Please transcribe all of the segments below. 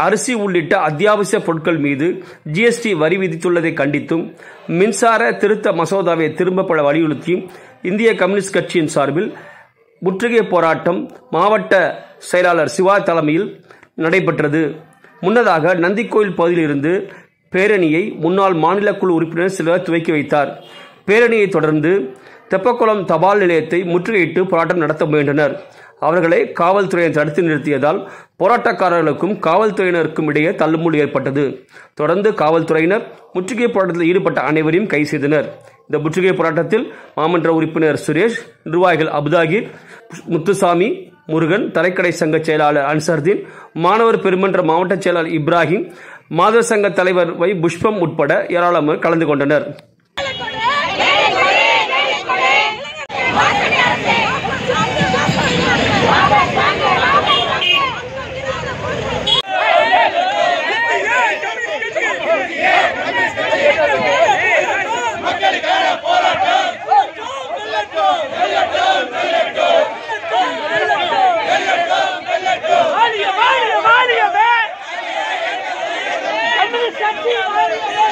அரிசி உள்ளிட்ட அத்தியாவசிய பொருட்கள் மீது ஜிஎஸ்டி வரி விதித்துள்ளதை கண்டித்தும் மின்சார திருத்த மசோதாவை திரும்பப்பட வலியுறுத்தியும் இந்திய கம்யூனிஸ்ட் கட்சியின் சார்பில் முற்றுகை போராட்டம் மாவட்ட செயலாளர் சிவா தலைமையில் நடைபெற்றது முன்னதாக நந்திக்கோயில் பகுதியிலிருந்து பேரணியை முன்னாள் மாநில குழு உறுப்பினர் சிலர் துவக்கி வைத்தார் பேரணியை தொடர்ந்து தெப்பக்குளம் தபால் நிலையத்தை முற்றுகையிட்டு போராட்டம் நடத்த முயன்றனர் அவர்களை காவல்துறையினர் தடுத்து நிறுத்தியதால் போராட்டக்காரர்களுக்கும் காவல்துறையினருக்கும் இடையே தள்ளுமுள் ஏற்பட்டது தொடர்ந்து காவல்துறையினர் முற்றுகை போராட்டத்தில் ஈடுபட்ட அனைவரையும் கைது செய்தனர் இந்த முற்றுகை போராட்டத்தில் மாமன்ற உறுப்பினர் சுரேஷ் நிர்வாகிகள் அபுதாகிர் முத்துசாமி முருகன் தரைக்கடை சங்க செயலாளர் அன்சர்தீன் மாணவர் பெருமன்ற மாவட்ட செயலாளர் இப்ராஹிம் மாதர் சங்க தலைவர் வை புஷ்பம் உட்பட ஏராளமானோர் கலந்து கொண்டனர் வாலிய வாலிய வாலியவே கம்யூனிஸ்ட் கட்சி வாலியவே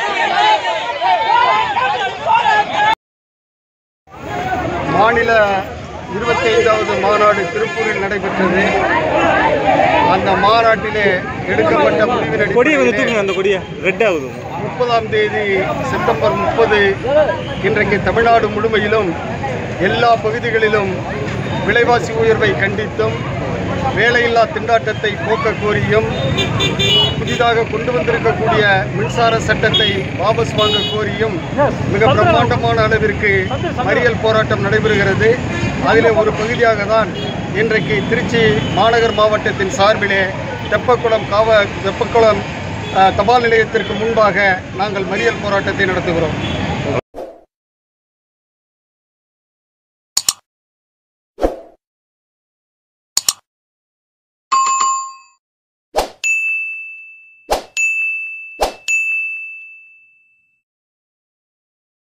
மாநில இருபத்தி ஐந்தாவது மாநாடு திருப்பூரில் நடைபெற்றது அந்த மாநாட்டிலே எடுக்கப்பட்ட முடிவின் கொடியை கொஞ்சம் அடிப்படையிலே தூக்குங்க அந்த கொடியை ரெட் ஆகுது முப்பதாம் தேதி செப்டம்பர் முப்பது இன்றைக்கு தமிழ்நாடு முழுமையிலும் எல்லா பகுதிகளிலும் விலைவாசி உயர்வை கண்டித்தும் வேலையில்லா திண்டாட்டத்தை போக்க கோரியும் புதிதாக கொண்டு வந்திருக்கக்கூடிய மின்சார சட்டத்தை வாபஸ் வாங்க கோரியும் மிக பிரம்மாண்டமான அளவிற்கு மறியல் போராட்டம் நடைபெறுகிறது அதிலே ஒரு பகுதியாக தான் இன்றைக்கு திருச்சி மாநகர் மாவட்டத்தின் சார்பிலே தெப்பக்குளம் காவ தெப்பக்குளம் அஹ், தபால் நிலையத்திற்கு முன்பாக நாங்கள் மறியல் போராட்டத்தை நடத்துகிறோம்